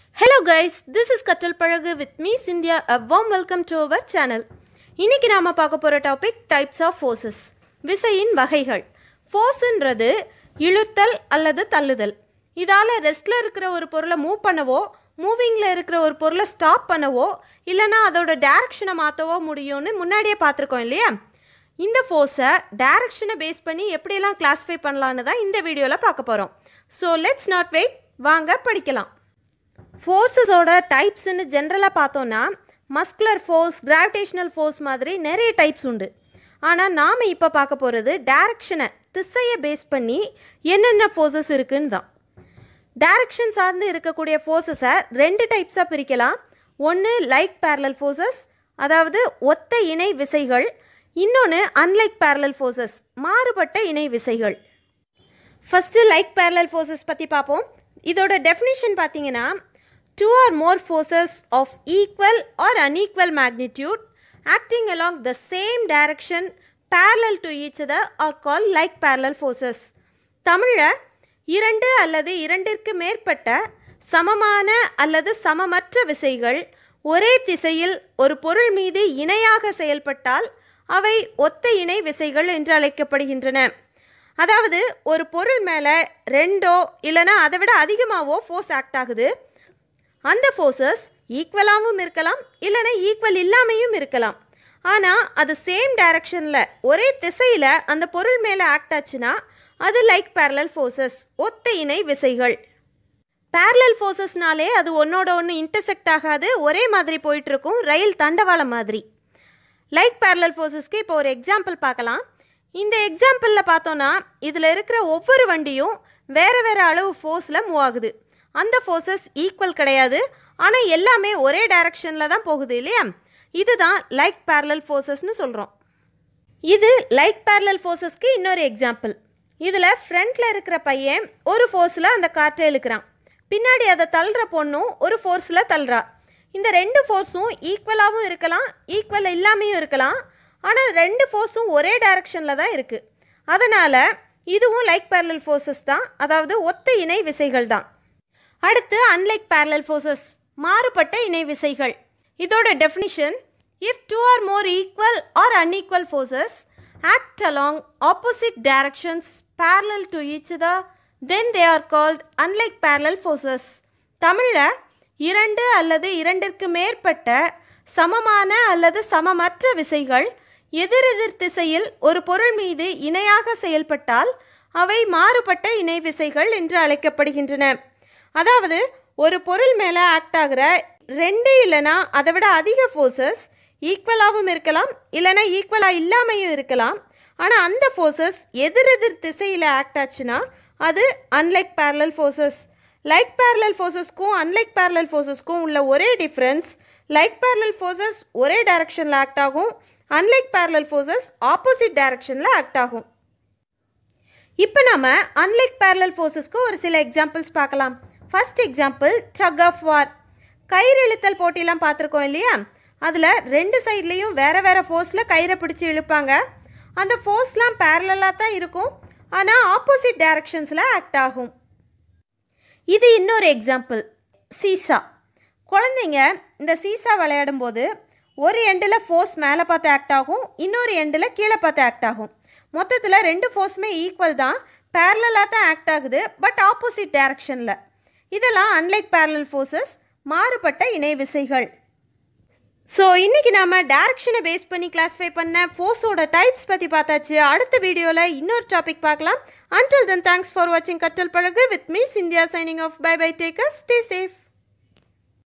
hello guys this is Katral Pazhagu with me Cynthia a warm welcome to our channel இன்னைக்கு நாம பார்க்க போகிற topic types of forces விசையின் வகைகள் ஃபோர்ஸுன்றது இழுத்தல் அல்லது தள்ளுதல் இதால் ரெஸ்டில் இருக்கிற ஒரு பொருளை மூவ் பண்ணவோ மூவிங்கில் இருக்கிற ஒரு பொருளை ஸ்டாப் பண்ணவோ இல்லைனா அதோட டைரக்ஷனை மாற்றவோ முடியும்னு முன்னாடியே பார்த்துருக்கோம் இல்லையா இந்த ஃபோர்ஸை டைரக்ஷனை பேஸ் பண்ணி எப்படியெல்லாம் கிளாஸிஃபை பண்ணலான்னு தான் இந்த வீடியோவில் பார்க்க போகிறோம் ஸோ லெட்ஸ் நாட் வெயிட் வாங்க படிக்கலாம் ஃபோர்ஸஸோட டைப்ஸ்னு ஜென்ரலாக பார்த்தோன்னா மஸ்குலர் ஃபோர்ஸ் கிராவிடேஷனல் ஃபோர்ஸ் மாதிரி நிறைய டைப்ஸ் உண்டு ஆனால் நாம் இப்போ பார்க்க போகிறது டைரக்ஷனை திசையை பேஸ் பண்ணி என்னென்ன ஃபோர்ஸஸ் இருக்குன்னு தான் டைரக்ஷன் சார்ந்து இருக்கக்கூடிய ஃபோர்ஸஸை ரெண்டு டைப்ஸாக பிரிக்கலாம் ஒன்று லைக் parallel ஃபோர்ஸஸ் அதாவது ஒத்த இணை விசைகள் இன்னொன்று அன்லைக் parallel ஃபோர்ஸஸ் மாறுபட்ட இணை விசைகள் ஃபஸ்ட்டு லைக் parallel ஃபோர்ஸஸ் பற்றி பார்ப்போம் இதோட டெஃபினிஷன் பார்த்தீங்கன்னா two or more forces of equal or unequal magnitude acting along the same direction parallel to each other are called like parallel forces தமிழில் இரண்டு அல்லது இரண்டிற்கு மேற்பட்ட சமமான அல்லது சமமற்ற விசைகள் ஒரே திசையில் ஒரு பொருள் மீது இணையாக செயல்பட்டால் அவை ஒத்த இணை விசைகள் என்று அழைக்கப்படுகின்றன அதாவது ஒரு பொருள் மேலே ரெண்டோ இல்லைன்னா அதை விட அதிகமாகவோ ஃபோர்ஸ் ஆக்ட் ஆகுது அந்த ஃபோர்ஸஸ் ஈக்குவலாகவும் இருக்கலாம் இல்லைன்னா ஈக்குவல் இல்லாமையும் இருக்கலாம் ஆனால் அது சேம் டைரக்ஷனில் ஒரே திசையில் அந்த பொருள் மேலே ஆக்ட் ஆச்சுன்னா அது லைக் parallel ஃபோர்ஸஸ் ஒத்த இணை விசைகள் parallel ஃபோர்ஸஸ்னாலே அது ஒன்றோட ஒன்று இன்டர்செக்ட் ஆகாது ஒரே மாதிரி போயிட்டு இருக்கும் ரயில் தண்டவாளம் மாதிரி லைக் parallel ஃபோர்ஸஸ்க்கு இப்போ ஒரு எக்ஸாம்பிள் பார்க்கலாம் இந்த எக்ஸாம்பிளில் பார்த்தோன்னா இதில் இருக்கிற ஒவ்வொரு வண்டியும் வேறு வேறு அளவு ஃபோர்ஸில் மூவ் ஆகுது அந்த ஃபோர்ஸஸ் ஈக்குவல் கிடையாது ஆனால் எல்லாமே ஒரே டைரக்ஷனில் தான் போகுது இல்லையா இதுதான் லைக் parallel ஃபோர்ஸஸ்னு சொல்கிறோம் இது லைக் parallel ஃபோர்ஸஸ்க்கு இன்னொரு எக்ஸாம்பிள் இதில் ஃப்ரண்ட்டில் இருக்கிற பையன் ஒரு ஃபோர்ஸில் அந்த காற்றை இழுக்கிறான் பின்னாடி அதை தள்ளுற பொண்ணும் ஒரு ஃபோர்ஸில் தள்ளுறா இந்த ரெண்டு ஃபோர்ஸும் ஈக்குவலாகவும் இருக்கலாம் ஈக்குவல் இல்லாமையும் இருக்கலாம் ஆனால் ரெண்டு ஃபோர்ஸும் ஒரே டைரக்ஷனில் தான் இருக்குது அதனால் இதுவும் லைக் parallel ஃபோர்ஸஸ் தான் அதாவது ஒத்த இணை விசைகள் தான் அடுத்து அன்லைக் parallel ஃபோர்ஸஸ் மாறுபட்ட இணை விசைகள் இதோட definition if two or more equal or unequal forces act along opposite directions parallel to each other then they are called unlike parallel forces தமிழில் இரண்டு அல்லது இரண்டிற்கு மேற்பட்ட சமமான அல்லது சமமற்ற விசைகள் எதிரெதிர் திசையில் ஒரு பொருள் மீது இணையாக செயல்பட்டால் அவை மாறுபட்ட இணை விசைகள் என்று அழைக்கப்படுகின்றன அதாவது ஒரு பொருள் மேலே ஆக்ட் ஆகிற ரெண்டு இல்லைனா அதை விட அதிக ஃபோர்ஸஸ் ஈக்குவலாகவும் இருக்கலாம் இல்லைனா ஈக்குவலாக இல்லாமையும் இருக்கலாம் ஆனால் அந்த ஃபோர்ஸஸ் எதிரெதிர் திசையில் ஆக்ட் ஆச்சுன்னா அது unlike parallel forces like parallel ஃபோர்ஸஸ்க்கும் அன்லைக் parallel ஃபோர்ஸஸ்க்கும் உள்ள ஒரே டிஃப்ரென்ஸ் லைக் parallel ஃபோர்ஸஸ் ஒரே டைரக்ஷனில் ஆக்ட் ஆகும் அன்லைக் parallel ஃபோர்ஸஸ் ஆப்போசிட் டைரக்ஷனில் ஆக்ட் ஆகும் இப்போ நாம அன்லைக் parallel ஃபோர்ஸஸ்க்கு ஒரு சில எக்ஸாம்பிள்ஸ் பார்க்கலாம் first example tug of war கயிறு இழுத்தல் போட்டிலாம் பார்த்துருக்கோம் இல்லையா அதில் ரெண்டு சைட்லேயும் வேறு வேறு ஃபோர்ஸில் கயிறை பிடிச்சி இழுப்பாங்க அந்த ஃபோர்ஸ்லாம் பேரலாக தான் இருக்கும் ஆனால் ஆப்போசிட் டைரக்ஷன்ஸில் ஆக்ட் ஆகும் இது இன்னொரு எக்ஸாம்பிள் சீசா குழந்தைங்க இந்த சீசா விளையாடும் போது ஒரு எண்டில் ஃபோர்ஸ் மேலே பார்த்து ஆக்ட் ஆகும் இன்னொரு எண்டில் கீழே பார்த்து ஆக்ட் ஆகும் மொத்தத்தில் ரெண்டு ஃபோர்ஸுமே ஈக்குவல் தான் பேரலாக தான் ஆக்ட் ஆகுது பட் ஆப்போசிட் டைரக்ஷனில் இதெல்லாம் அன்லைக் parallel ஃபோர்ஸஸ் மாறுபட்ட இணை விசைகள் ஸோ இன்றைக்கி நாம் டைரக்ஷனை பேஸ் பண்ணி கிளாஸிஃபை பண்ண ஃபோர்ஸோட டைப்ஸ் பற்றி பார்த்தாச்சு அடுத்த வீடியோவில் இன்னொரு டாபிக் பார்க்கலாம் அன்டில் தென் தேங்க்ஸ் ஃபார் வாட்சிங் Katral Pazhagu with me Cynthia signing off bye bye take care stay safe